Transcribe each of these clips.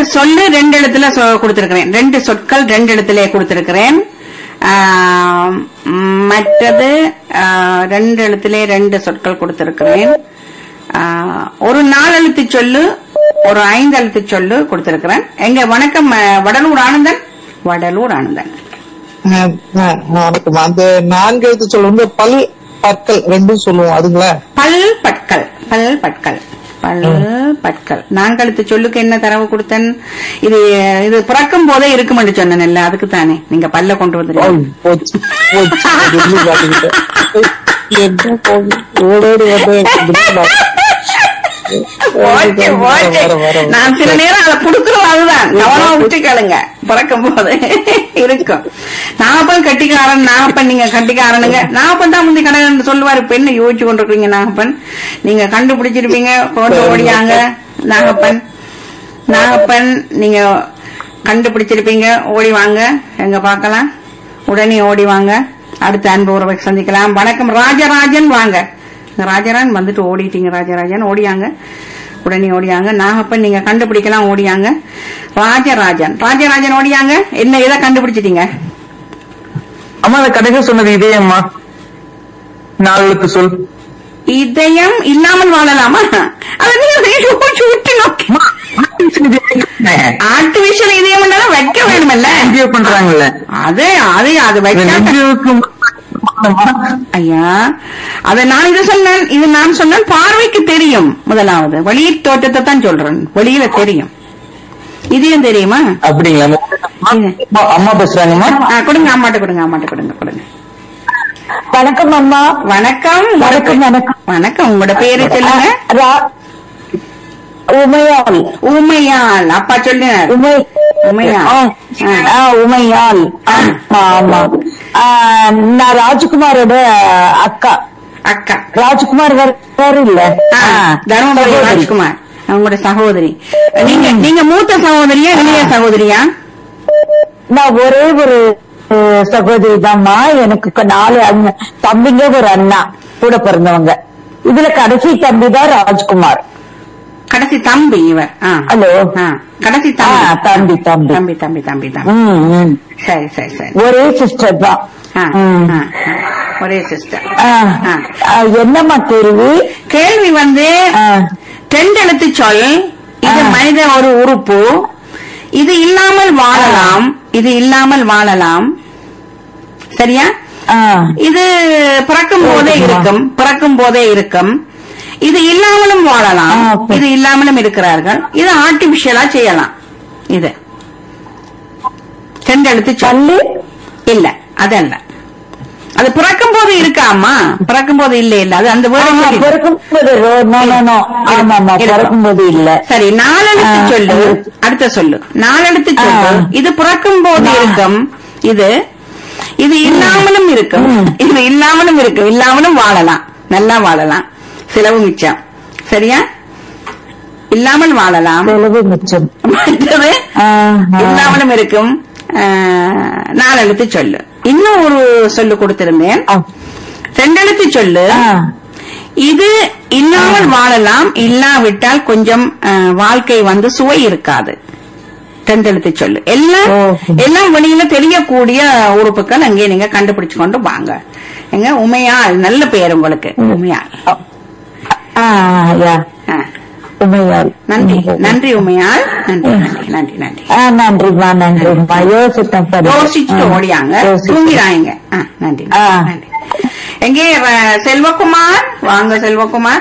சொல்லு ரெண்டு இடத்துல சொ- கொடுத்திருக்கிறேன் ரெண்டு சொற்கள் ரெண்டு இடத்துல கொடுத்திருக்கிறேன் ஆம், ம், மற்றது ஆ, ரெண்டு இடத்துல ரெண்டு சொற்கள் கொடுத்திருக்கிறேன் ஆ, ஒரு நாலெழுத்து சொல்லு ஒரு ஐந்து எழுத்து சொல்லு கொடுத்திருக்கிறேன் எங்க வணக்கம் அ, வடலூர் ஆனந்தன் வடலூர் ஆனந்தன் அஹ், அஹ், வணக்கம் அந்த நான்கு எழுத்து சொல்ல வந்து பல் பற்கள் ரெண்டும் சொல்லுவோம் அதுங்களா பல் பற்கள் பல் பற்கள் பல் பற்கள் நான்கழுத்து சொல்லுக்கு என்ன தரவு கொடுத்தேன் இது இது பிறக்கும் போதே இருக்கும் என்று சொன்னேன்ல அதுக்கு தானே நீங்க பல்ல கொண்டு ஓ, வந்துருக்கீங்க போச்சு போச்சு அது இன்னும் காட்டுக்கிட்டேன். என்ன போகுது? ஓடோடி வந்து ஓகே, ஓகே. வர, வர, வர. நான் சில நேரம் அதை புடுக்குறோம் அதுதான் கவனமா விட்டு கேளுங்க பிறக்கும் போது இருக்கும் நாகப்பன் கட்டிக்காரன் நாகப்பன் நீங்க கட்டிக்காரனுங்க நாகப்பன் தான் முந்தி கடை சொல்லுவாரு இப்ப என்ன யோசிச்சு கொண்டிருக்கீங்க நாகப்பன் நீங்க கண்டுபிடிச்சிருப்பீங்க கொண்டு ஓடியாங்க நாகப்பன் நாகப்பன் நீங்க கண்டுபிடிச்சிருப்பீங்க ஓடி வாங்க எங்க பார்க்கலாம் உடனே ஓடி வாங்க அடுத்த அன்பு உறவை சந்திக்கலாம் வணக்கம் ராஜராஜன் வாங்க இந்த ராஜராஜன் வந்துட்டு ஓடிட்டீங்க ராஜராஜன் ஓடியாங்க உடனே ஓடியாங்க நாகப்பன் நீங்க கண்டுபிடிக்கலாம் ஓடியாங்க ராஜராஜன் ராஜராஜன் ஓடியாங்க என்ன எதை கண்டுபிடிச்சிட்டீங்க அம்மா அந்த கடைசி சொன்னது இதே அம்மா நாளுக்கு சொல் இதயம் இல்லாமல் வாழலாமா அதை நீங்க யோசிச்சு விட்டு நோக்கி ஆர்டிபிஷியல் இதயம் என்றாலும் வைக்க வேணுமல்ல என்ஜிஓ பண்றாங்கல்ல அது அது அது வைக்க என்ஜிஓக்கு ஐயா அத நான் இது சொன்னேன் இது நான் சொன்னேன் பார்வைக்கு தெரியும் முதலாவது வெளியிட் தோற்றத்தை தான் சொல்றேன் வெளியில தெரியும் இதையும் தெரியுமா அப்படிங்களா அம்மா, அம்மா பேசுறாங்கம்மா ஆ, கொடுங்க அம்மாட்ட கொடுங்க அம்மாட்ட கொடுங்க கொடுங்க வணக்கம் அம்மா வணக்கம் வணக்கம், வணக்கம். வணக்கம் உங்களோட பேரு சொல்லுங்க ரா- உமையாள் உமையாள் அப்பா சொல்லுங்க உமை உமையாள். ஆ, ஆ, உமையாள் ஆமா ஆமா ஆ, நான் ராஜ்குமாரோட அக்கா அக்கா ராஜ்குமார் வேற வேற இல்ல ஆ, ஆ, தருமபுரி சகோதரி. ராஜ்குமார் உங்களோட சகோதரி நீங்க நீங்க மூத்த சகோதரியா இளைய சகோதரியா நான் ஒரே ஒரு அஹ், சகோதரி தான்மா எனக்கு க- நாலு அண்ணன் தம்பிங்க ஒரு அண்ணா கூட பிறந்தவங்க இதுல கடைசி தம்பி தான் ராஜ்குமார் கடைசி தம்பி இவர் ஆ. ஹலோ ஆ, கடைசி ஆ, தம்பி தம்பி தம்பி தம்பி தம்பி தம்பி தம்பி ம், ம். சரி சரி சரி ஒரே சிஸ்டர் தான் ஆ, ம். ஆ, ஆ. ஒரே சிஸ்டர் ஆ, ஆ. ஆ, என்னம்மா கேள்வி கேள்வி வந்து ஆ, தெண்டெழுத்து சொல் இது ஆ. மனித ஒரு உறுப்பு இது இல்லாமல் வாழலாம் இது இல்லாமல் வாழலாம் சரியா ஆ, இது பிறக்கும் போதே ஓகேம்மா. இருக்கும் பிறக்கும் போதே இருக்கும் இது இல்லாமலும் வாழலாம் ஆ, ஓகே. இது இல்லாமலும் இருக்கிறார்கள் இது ஆர்டிபிஷியலா செய்யலாம் இது தெண்டெழுத்து சொல் பல்லு இல்ல அதல்ல அது பிறக்கும் போது இருக்கா அம்மா பிறக்கும் போது இல்ல இல்ல அது அந்த ஆமா, வேர்டு சொல்லி- பிறக்கும்போது ரோ- no, no, no. ஆமாமா இருக்கும். பிறக்கும்போது இல்ல சரி நாலெழுத்து ஆ, சொல்லு இருக்கு. அடுத்த சொல்லு நாலெழுத்து சொல்லு ஆ. இது பிறக்கும் போது ஆ. இருக்கும் இது இது இல்லாமலும் இருக்கும் ம். இது இல்லாமலும் இருக்கும் இல்லாமலும் வாழலாம் நல்லா வாழலாம் செலவு மிச்சம் சரியா இல்லாமல் வாழலாம் செலவு மிச்சம் மற்றது ஆ, ஆ. இல்லாமலும் இருக்கும் ஆ, நாலெழுத்து சொல்லு இன்னும் ஒரு சொல்லு கொடுத்திருந்தேன் ஆ, ரெண்டெழுத்து சொல்லு ஆ. இது இல்லாமல் வாழலாம் இல்லாவிட்டால் கொஞ்சம் அஹ், வாழ்க்கை வந்து சுவை இருக்காது தெண்டெழுத்து சொல்லு எல்லாம் ஓ. எல்லாம் வெளியில தெரியக்கூடிய உறுப்புகள் அங்கே நீங்க கண்டுபிடிச்சு கொண்டு வாங்க எங்க உமையாள் நல்ல பெயர் உங்களுக்கு உமையாள் ஆ, யா. ஆ, உமையாள் நன்றி நன்றி உமையாள் நன்றி நன்றி நன்றி நன்றி ஆ, நன்றிம்மா நன்றிம்மா யோசித்தேன் சரி யோசிச்சுட்டு ஆ, ஓடியாங்க யோசித்தேன். தூங்கிறாங்க ஆ, நன்றி ஆ. நன்றி எங்கே அஹ், செல்வகுமார் வாங்க செல்வகுமார்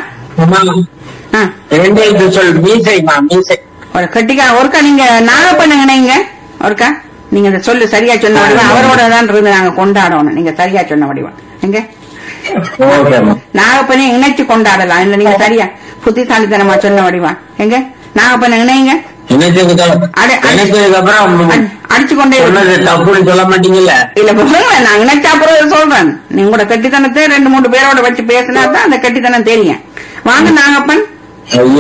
ஆ ரெண்டு எழுத்து சொல் மீசைமா மீசை ஒரு கட்டிக்கா ஒருக்கா நீங்க நாகப்பண்ண இணைங்க ஒருக்கா நீங்க இந்த சொல்லு சரியா சொன்ன வடிவம் அவரோட தான் இருந்து நாங்க கொண்டாடணும் நீங்க சரியா சொன்ன வடிவம் எங்க ஓகேம்மா நாகப்பனை இணைச்சு கொண்டாடலாம் இல்ல நீங்க சரியா புத்திசாலித்தனமா சொன்ன வடிவம் எங்க நாகப்பண்ண இணைங்க இணைச்சதுக்கு அட- அட- இணைச்சதுக்கு அப்புறம் அடி- அடிச்சு கொண்டே இருக்கு. சொன்னது தப்புன்னு சொல்ல மாட்டீங்கல்ல இல்ல சொல்லுங்க நான் இணைச்சா அப்புறம் சொல்றேன் நீங்களோட கட்டித்தனத்தை ரெண்டு மூணு பேரோட வச்சு பேசினா தான் அந்த கட்டித்தனம் தெரியும் வாங்க நாகப்பன் ஐயோ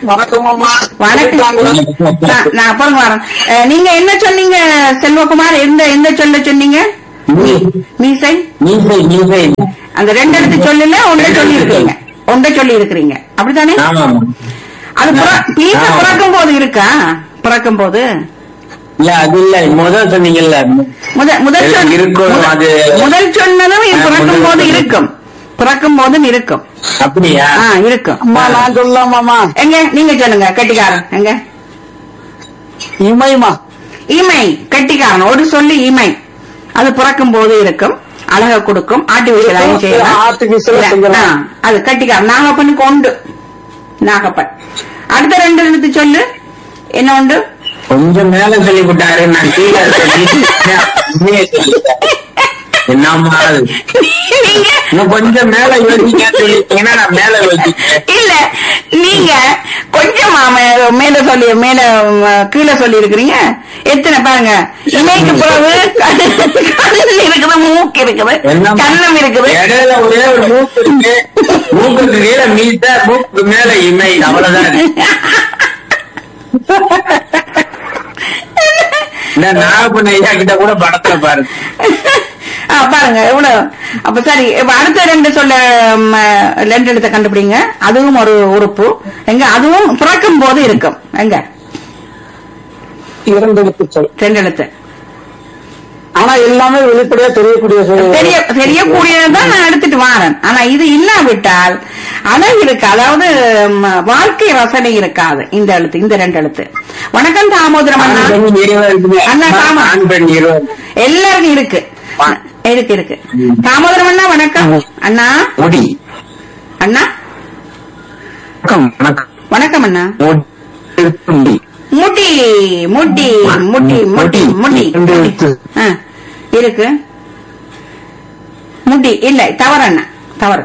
வணக்கம் நான் நான் அப்புறம் வரேன் அஹ், நீங்க என்ன சொன்னீங்க செல்வகுமார் எந்த எந்த சொல்ல சொன்னீங்க மீ- மீசை மீசை மீசை அந்த ரெண்டு இடத்து சொல்லல ஒன்றை சொல்லி இருக்கீங்க ஒன்றை சொல்லி இருக்கிறீங்க அப்படித்தானே ஆமாமா அது புற- மீசை ஆமா. பிறக்கும் போது இருக்கா பிறக்கும் போது இல்ல அது இல்ல முதல் சொன்னீங்கல்ல முதல் முதல் சொல்- இருக்கும், முதல்- அது- முதல் சொன்னதும் இது ஆ, பிறக்கும் முதல் போது சொன்னது. இருக்கும் பிறக்கும் போதும் இருக்கும் அப்படியா ஆ இருக்கும் அம்மா நான் சொல்லலாமாமா எங்க நீங்க சொல்லுங்க கட்டிக்காரன் எங்க இமைமா இமை கட்டிக்காரன் ஒரு சொல்லி இமை அது பிறக்கும் போது இருக்கும் அழக கொடுக்கும் ஆர்டிபிஷியலாயும் செய்யலாம் Artificial ஆ செய்யலாம். ஆ, அது கட்டிக்காரன் நாகப்பனுக்கு உண்டு நாகப்பன் அடுத்த ரெண்டு எழுத்து சொல்லு என்ன உண்டு கொஞ்சம் மேல சொல்லி விட்டாரு நான் கீழே சொல்லி உண்மையை சொல்லிட்டேன். என்னம்மா அது? நீங்க இன்னும் கொஞ்சம் மேல யோசிக்க சொல்லிட்டீங்கன்னா நான் மேல யோசிக்கிறேன் இல்ல நீங்க கொஞ்சமா மே- மேல சொல்லி மேல ம், கீழே சொல்லி இருக்கிறீங்க எத்தனை பாருங்க இமைக்கு பிறகு கண்ணு இருக்குது மூக்கு இருக்குது என்ன கண்ணம் இருக்குது இடையில ஒரே ஒரு மூக்கு இருக்கு மூக்குக்கு கீழே மீட்ட மூக்கு மேல இமை அவ்வளவுதான் இருக்கு. இந்த நாகப்பண்ண ஐயா கிட்ட கூட படத்துல பாருங்க ஆ, பாருங்க எவ்வளவு அப்ப சரி இப்ப அடுத்த ரெண்டு சொல்ல ம், ரெண்டு எழுத்தை கண்டுபிடிங்க அதுவும் ஒரு உறுப்பு எங்க அதுவும் பிறக்கும் போது இருக்கும் எங்க இரண்டு எழுத்து சொல் ரெண்டு எழுத்து ஆனா எல்லாமே வெளிப்படையா தெரியக்கூடிய சொல் தெரிய தெரியக்கூடியதான் நான் எடுத்துட்டு வாரேன் ஆனா இது இல்லாவிட்டால் அழகு இருக்கு அதாவது ம், வாழ்க்கை ரசனை இருக்காது இந்த எழுத்து இந்த ரெண்டு எழுத்து வணக்கம் தாமோதரம் ஆண் அண்ணா பெண் இருவர் இருக்குது. அண்ணா, ஆமா. ஆண் பெண் இருவர் எல்லாருக்கும் இருக்கு இருக்கு இருக்கு தாமோதரம் அண்ணா வணக்கம் அண்ணா முடி அண்ணா வணக்கம் வணக்கம் வணக்கம் அண்ணா முடி முட்டி முட்டி முட்டி முட்டி முட்டி ரெண்டு எழுத்து. ஆ, இருக்கு முட்டி இல்ல தவறு அண்ணா தவறு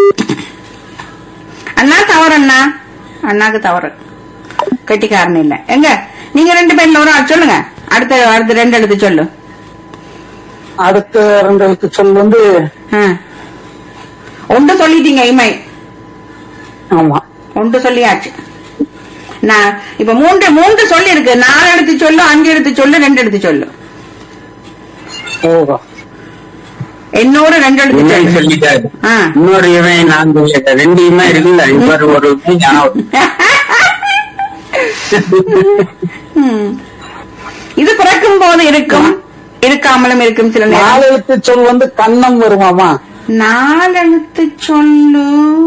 அண்ணா தவறு அண்ணா அண்ணாக்கு தவறு கெட்டிக்காரன் இல்ல எங்க நீங்க ரெண்டு பேர்ல ஒரு ஆள் சொல்லுங்க அடுத்த அடுத்த ரெண்டு எழுத்து சொல்லு அடுத்த ரெண்டு எழுத்து சொல் வந்து ஆ. ஒன்று சொல்லிட்டீங்க இமை ஆமா ஒன்று சொல்லியாச்சு நான் இப்ப மூன்று மூன்று சொல்லி இருக்கு நாலு எடுத்து சொல்லு அஞ்சு எடுத்து சொல்லு ரெண்டு எடுத்து சொல்லு ஓஹோ என்னோட ரெண்டு எடுத்து இமை சொல்லு சொல்லிட்டாரு ஆ. இன்னொரு இவன் நான் சொல்லிட்டேன் ரெண்டு இமை இருக்குல்ல இவர் ஒரு இமை ஞாபகம். ம். இது பிறக்கும் போது இருக்கும் இருக்காமலும் இருக்கும் சில நாலு நேரம் எழுத்து சொல் வந்து கண்ணம் வருமாமா நாலெழுத்து சொல்லு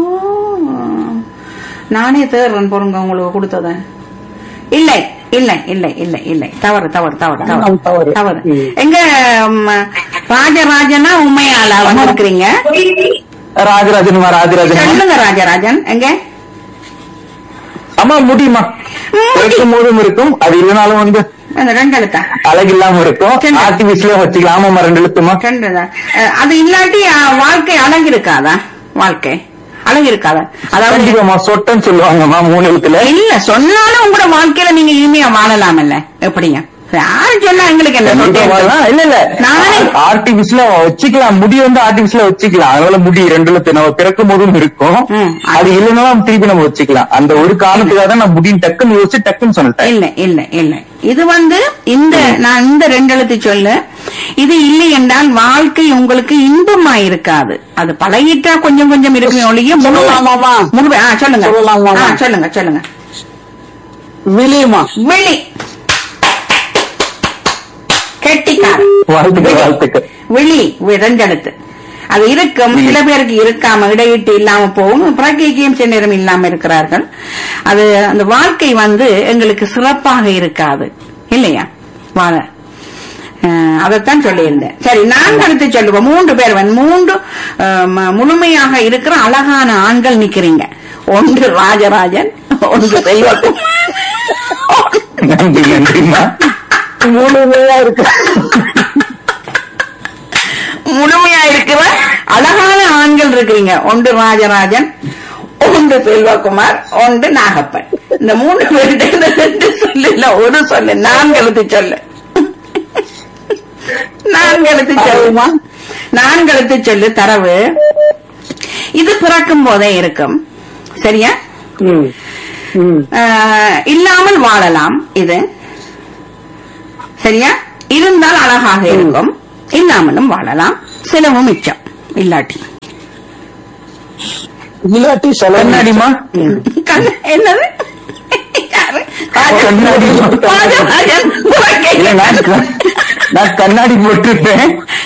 நானே தேடுறேன் பொருங்க உங்களுக்கு கொடுத்தத இல்லை இல்லை இல்லை இல்லை இல்லை தவறு தவறு தவறு கண்ணம் தவறு தவறு. தவறு ம். எங்க ம், ராஜராஜனா உண்மையாளா வந்திருக்கிறீங்க ராஜராஜன்மா ராஜராஜன் சொல்லுங்க ராஜராஜன் எங்க அம்மா முடியுமா இருக்கும் போதும் இருக்கும் அது இல்லைனாலும் வந்து அந்த ரெண்டு எழுத்தா அழகில்லாம இருக்கும் சரி. ஆர்டிபிஷியலா வச்சுக்கலாம் ஆமாமா ரெண்டு எழுத்துமா ரெண்டு தான். அஹ், அது இல்லாட்டி அஹ், வாழ்க்கை அழகு இருக்காதா வாழ்க்கை அழகு இருக்காதா அதாவது கண்டிப்பாமா சொட்டன்னு சொல்லுவாங்கம்மா மூணு எழுத்துல இல்ல சொன்னாலும் உங்களோட வாழ்க்கையில நீங்க இனிமையா வாழலாம்ல எப்படிங்க யாரு சொன்னா எங்களுக்கு என்ன கண்டிப்பா சொல்றீங்க? வாழலாம். இல்ல இல்ல நானே ஆர்டிபிஷியலா வச்சுக்கலாம் முடி வந்து ஆர்டிபிஷியலா வச்சுக்கலாம் அதனால முடி ரெண்டு எழுத்து நம்ம பிறக்கும் போதும் இருக்கும் ம். அது இல்லைனாலும் திருப்பி நம்ம வச்சுக்கலாம் அந்த ஒரு காரணத்துக்காக தான் நான் முடியும் டக்குன்னு யோசிச்சு டக்குன்னு சொல்லிட்டேன் இல்ல இல்ல இல்ல இது வந்து இந்த நான் இந்த ரெண்டு எழுத்து சொல்லு இது இல்லை என்றால் வாழ்க்கை உங்களுக்கு இன்பமா இருக்காது அது பழகிட்டா கொஞ்சம் கொஞ்சம் இருக்குமே ஒழிய முழுமை- சொல்லலாமாமா? முழுமை ஆ, சொல்லுங்க சொல்லலாமாமா? ஆ, சொல்லுங்க சொல்லுங்க விழியுமா வெள்ளி கெட்டிக்காரன் வாழ்த்துக்கள் வாழ்த்துக்கள் விழி வி- ரெண்டு எழுத்து அது இருக்கும் சில பேருக்கு இருக்காம இடையிட்டு இல்லாம போகும் பிரகைக்கும் சில நேரம் இல்லாம இருக்கிறார்கள் அது அந்த வாழ்க்கை வந்து எங்களுக்கு சிறப்பாக இருக்காது இல்லையா வாழ அஹ், அதைத்தான் சொல்லியிருந்தேன் சரி நான்கு எடுத்து சொல்லுவோம் மூன்று பேர் வந்து மூன்று அஹ், ம- முழுமையாக இருக்கிற அழகான ஆண்கள் நிக்கிறீங்க ஒன்று ராஜராஜன் ஒன்று தெய்வக்கும் நன்றி நன்றிம்மா முழுமையா இருக்கு முழுமையா இருக்கிற அழகான ஆண்கள் இருக்கிறீங்க ஒன்று ராஜராஜன் ஒன்று செல்வகுமார் ஒன்று நாகப்பன் இந்த மூணு பேர்கிட்ட இந்த ரெண்டு சொல்லு இல்ல ஒரு சொல்லு நான்கு எழுத்து சொல்லு நான்கு எழுத்து சொல்லுமா நான்கு எழுத்து சொல்லு தரவு இது பிறக்கும் போதே இருக்கும் சரியா ம். ம். ஆஹ், இல்லாமல் வாழலாம் இது சரியா இருந்தால் அழகாக இருக்கும் இல்லாமலும் வாழலாம் செலவும் மிச்சம் இல்லாட்டி இல்லாட்டி செலவு கண்ணாடிமா கண்ண- என்னது யாரு ராஜராஜன், ராஜராஜன், இல்ல, நான் க- நான் கண்ணாடி போட்டிருப்பேன்